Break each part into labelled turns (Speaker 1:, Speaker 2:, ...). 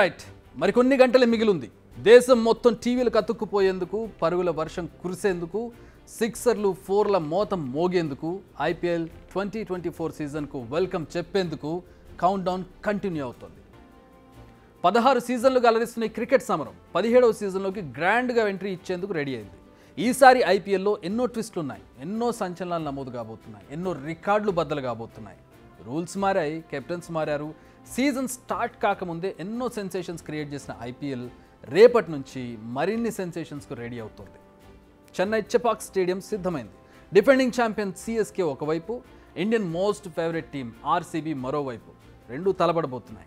Speaker 1: right మరికొన్ని గంటలే మిగిలింది దేశం మొత్తం టీవీలు కతుక్కుపోయేందుకు పరుగుల వర్షం కురిసేందుకు సిక్సర్లు ఫోర్ల మోతం మోగేందుకు ఐపీఎల్ ట్వంటీ ట్వంటీ ఫోర్ సీజన్కు వెల్కమ్ చెప్పేందుకు కౌంట్ డౌన్ కంటిన్యూ అవుతోంది పదహారు సీజన్లుగా అలరిస్తున్న ఈ క్రికెట్ సమరం పదిహేడవ సీజన్లోకి గ్రాండ్గా ఎంట్రీ ఇచ్చేందుకు రెడీ అయింది ఈసారి ఐపీఎల్లో ఎన్నో ట్విస్టులు ఉన్నాయి ఎన్నో సంచలనాలు నమోదు కాబోతున్నాయి ఎన్నో రికార్డులు బద్దలు కాబోతున్నాయి రూల్స్ మారాయి కెప్టెన్స్ మారారు సీజన్ స్టార్ట్ కాకముందే ఎన్నో సెన్సేషన్స్ క్రియేట్ చేసిన ఐపీఎల్ రేపటి నుంచి మరిన్ని సెన్సేషన్స్కు రెడీ అవుతోంది చెన్నై చెపాక్ స్టేడియం సిద్ధమైంది డిఫెండింగ్ ఛాంపియన్ సిఎస్కే ఒకవైపు Indian most favourite team RCB మరోవైపు రెండు తలబడబోతున్నాయి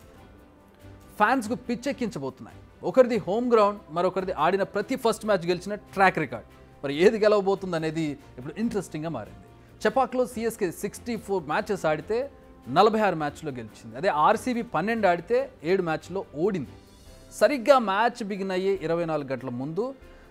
Speaker 1: ఫ్యాన్స్కు పిచ్చెక్కించబోతున్నాయి ఒకరిది హోమ్ గ్రౌండ్ మరొకరిది ఆడిన ప్రతి ఫస్ట్ మ్యాచ్ గెలిచిన ట్రాక్ రికార్డ్ మరి ఏది గెలవబోతుంది అనేది ఇప్పుడు ఇంట్రెస్టింగ్గా మారింది చపాక్లో సిఎస్కే సిక్స్టీ ఫోర్ మ్యాచెస్ ఆడితే నలభై ఆరు మ్యాచ్లో గెలిచింది అదే ఆర్సీబీ పన్నెండు ఆడితే ఏడు మ్యాచ్లో ఓడింది సరిగ్గా మ్యాచ్ బిగిన్ అయ్యే ఇరవై నాలుగు గంటల ముందు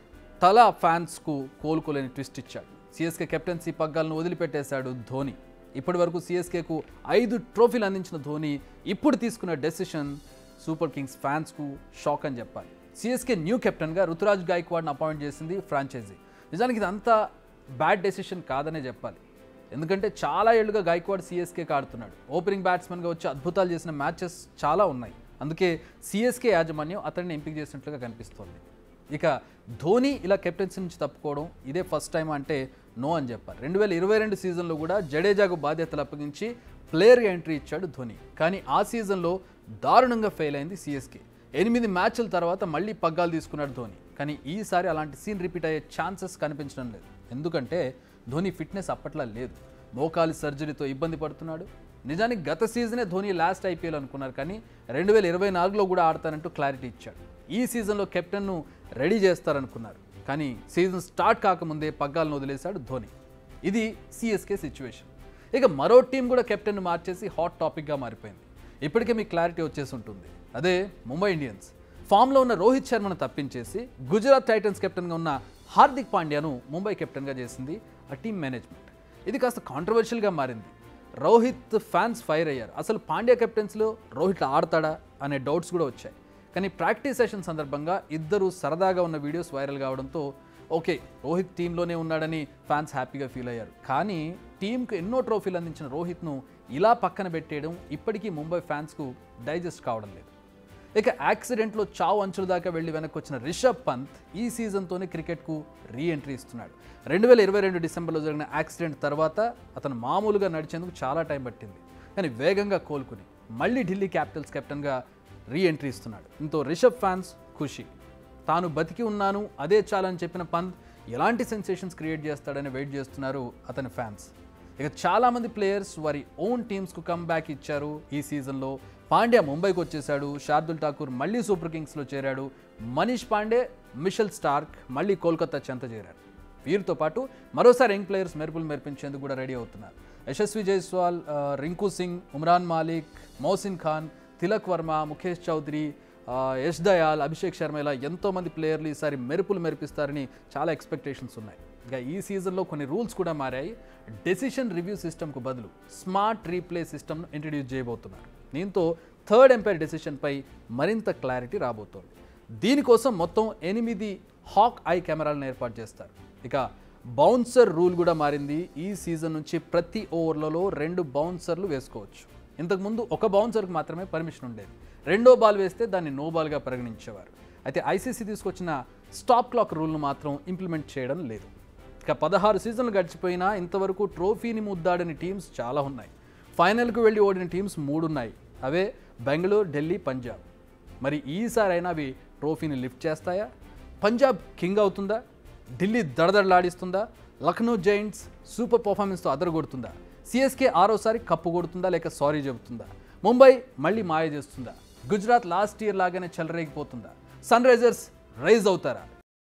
Speaker 1: తల ఫ్యాన్స్కు కోలుకోలేని ట్విస్ట్ ఇచ్చాడు సిఎస్కే కెప్టెన్సీ పగ్గాలను వదిలిపెట్టేశాడు ధోని ఇప్పటి వరకు సిఎస్కేకు ఐదు ట్రోఫీలు అందించిన ధోని ఇప్పుడు తీసుకున్న డెసిషన్ సూపర్ కింగ్స్ ఫ్యాన్స్కు షాక్ అని చెప్పాలి సిఎస్కే న్యూ కెప్టెన్గా రుతురాజ్ గాయక్వాడ్ని అపాయింట్ చేసింది ఫ్రాంచైజీ నిజానికి ఇదంతా బ్యాడ్ డెసిషన్ కాదనే చెప్పాలి ఎందుకంటే చాలా ఏళ్ళుగా గాయక్వాడ్ సిఎస్కేకి ఆడుతున్నాడు ఓపెనింగ్ బ్యాట్స్మెన్గా వచ్చి అద్భుతాలు చేసిన మ్యాచెస్ చాలా ఉన్నాయి అందుకే సిఎస్కే యాజమాన్యం అతన్ని ఎంపిక చేసినట్లుగా కనిపిస్తోంది ఇక ధోని ఇలా కెప్టెన్సీ నుంచి తప్పుకోవడం ఇదే ఫస్ట్ టైం అంటే నో అని చెప్పాలి రెండు వేల ఇరవై రెండు సీజన్లో కూడా జడేజాకు బాధ్యతలు అప్పగించి ప్లేయర్గా ఎంట్రీ ఇచ్చాడు ధోని కానీ ఆ సీజన్లో దారుణంగా ఫెయిల్ అయింది సిఎస్కే ఎనిమిది మ్యాచ్ల తర్వాత మళ్ళీ పగ్గాలు తీసుకున్నాడు ధోని కానీ ఈసారి అలాంటి సీన్ రిపీట్ అయ్యే ఛాన్సెస్ కనిపించడం లేదు ఎందుకంటే ధోని ఫిట్నెస్ అప్పట్లా లేదు మోకాలి సర్జరీతో ఇబ్బంది పడుతున్నాడు నిజానికి గత సీజనే ధోని లాస్ట్ ఐపీఎల్ అనుకున్నారు కానీ రెండు వేల ఇరవై నాలుగులో కూడా ఆడతానంటూ క్లారిటీ ఇచ్చాడు ఈ సీజన్లో కెప్టెన్ను రెడీ చేస్తారనుకున్నారు కానీ సీజన్ స్టార్ట్ కాకముందే పగ్గాలను వదిలేశాడు ధోని ఇది సిఎస్కే సిచ్యువేషన్ ఇక మరో టీం కూడా కెప్టెన్ను మార్చేసి హాట్ టాపిక్గా మారిపోయింది ఇప్పటికే మీకు క్లారిటీ వచ్చేసి ఉంటుంది అదే ముంబై ఇండియన్స్ ఫామ్లో ఉన్న రోహిత్ శర్మను తప్పించేసి గుజరాత్ టైటన్స్ కెప్టెన్గా ఉన్న హార్దిక్ పాండ్యాను ముంబై కెప్టెన్గా చేసింది ఆ టీం మేనేజ్మెంట్ ఇది కాస్త కాంట్రవర్షియల్గా మారింది రోహిత్ ఫ్యాన్స్ ఫైర్ అయ్యారు అసలు పాండ్యా కెప్టెన్స్లో రోహిత్ ఆడతాడా అనే డౌట్స్ కూడా వచ్చాయి కానీ ప్రాక్టీస్ సెషన్ సందర్భంగా ఇద్దరు సరదాగా ఉన్న వీడియోస్ వైరల్ కావడంతో ఓకే రోహిత్ టీంలోనే ఉన్నాడని ఫ్యాన్స్ హ్యాపీగా ఫీల్ అయ్యారు కానీ టీంకు ఎన్నో ట్రోఫీలు అందించిన రోహిత్ను ఇలా పక్కన పెట్టేయడం ఇప్పటికీ ముంబై ఫ్యాన్స్కు డైజెస్ట్ కావడం లేదు ఇక యాక్సిడెంట్లో చావు అంచుల దాకా వెళ్ళి వెనక్కి వచ్చిన రిషబ్ పంత్ ఈ సీజన్తోనే క్రికెట్కు రీ ఎంట్రీ ఇస్తున్నాడు రెండు వేల ఇరవై రెండు డిసెంబర్లో జరిగిన యాక్సిడెంట్ తర్వాత అతను మామూలుగా నడిచేందుకు చాలా టైం పట్టింది కానీ వేగంగా కోలుకుని మళ్ళీ ఢిల్లీ క్యాపిటల్స్ కెప్టెన్గా రీ ఎంట్రీ ఇస్తున్నాడు ఇంతో రిషబ్ ఫ్యాన్స్ ఖుషి తాను బతికి ఉన్నాను అదే చాలని చెప్పిన పంత్ ఎలాంటి సెన్సేషన్స్ క్రియేట్ చేస్తాడని వెయిట్ చేస్తున్నారు అతని ఫ్యాన్స్ ఇక చాలామంది ప్లేయర్స్ వారి ఓన్ టీమ్స్కు కమ్ బ్యాక్ ఇచ్చారు ఈ సీజన్లో పాండ్యా ముంబైకి వచ్చేశాడు శార్దుల్ ఠాకూర్ మళ్ళీ సూపర్ కింగ్స్లో చేరాడు మనీష్ పాండే మిషల్ స్టార్క్ మళ్ళీ కోల్కతా చెంత చేరారు వీరితో పాటు మరోసారి యంగ్ ప్లేయర్స్ మెరుపులు మెరిపించేందుకు కూడా రెడీ అవుతున్నారు యశస్వి జైస్వాల్ ఆ, రింకు సింగ్ ఉమ్రాన్ మాలిక్ మౌసిన్ ఖాన్ తిలక్ వర్మ ముఖేష్ చౌదరి ఆ, యష్ దయాల్ అభిషేక్ శర్మ ఇలా ఎంతోమంది ప్లేయర్లు ఈసారి మెరుపులు మెరిపిస్తారని చాలా ఎక్స్పెక్టేషన్స్ ఉన్నాయి ఇక ఈ సీజన్లో కొన్ని రూల్స్ కూడా మారాయి డెసిషన్ రివ్యూ సిస్టమ్కు బదులు స్మార్ట్ రీప్లే సిస్టమ్ను ఇంట్రడ్యూస్ చేయబోతున్నారు దీంతో థర్డ్ ఎంపైర్ డెసిషన్పై మరింత క్లారిటీ రాబోతోంది దీనికోసం మొత్తం ఎనిమిది హాక్ ఐ కెమెరాలను ఏర్పాటు చేస్తారు ఇక బౌన్సర్ రూల్ కూడా మారింది ఈ సీజన్ నుంచి ప్రతి ఓవర్లలో రెండు బౌన్సర్లు వేసుకోవచ్చు ఇంతకుముందు ఒక బౌన్సర్కి మాత్రమే పర్మిషన్ ఉండేది రెండో బాల్ వేస్తే దాన్ని నో బాల్గా పరిగణించేవారు అయితే ఐసీసీ తీసుకొచ్చిన స్టాప్ క్లాక్ రూల్ను మాత్రం ఇంప్లిమెంట్ చేయడం లేదు ఇక పదహారు సీజన్లు గడిచిపోయినా ఇంతవరకు ట్రోఫీని ముద్దాడని టీమ్స్ చాలా ఉన్నాయి ఫైనల్కు వెళ్ళి ఓడిన టీమ్స్ మూడు ఉన్నాయి అవే బెంగళూరు ఢిల్లీ పంజాబ్ మరి ఈసారైనా అవి ట్రోఫీని లిఫ్ట్ చేస్తాయా పంజాబ్ కింగ్ అవుతుందా ఢిల్లీ దడదడలాడిస్తుందా లక్నో జైంట్స్ సూపర్ పర్ఫార్మెన్స్తో అదరగొడుతుందా సిఎస్కే ఆరోసారి కప్పు కొడుతుందా లేక సారీ చెబుతుందా ముంబై మళ్ళీ మాయ చేస్తుందా గుజరాత్ లాస్ట్ ఇయర్ లాగానే చెలరేగిపోతుందా సన్ రైజర్స్ రైజ్ అవుతారా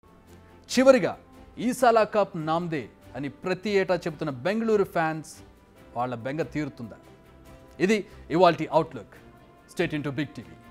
Speaker 1: చివరిగా ఈసాలా కప్ నామ్దే అని ప్రతి ఏటా చెబుతున్న బెంగళూరు ఫ్యాన్స్ వాళ్ళ బెంగ తీరుతుందా ఇది ఇవాల్టి outlook state in to big TV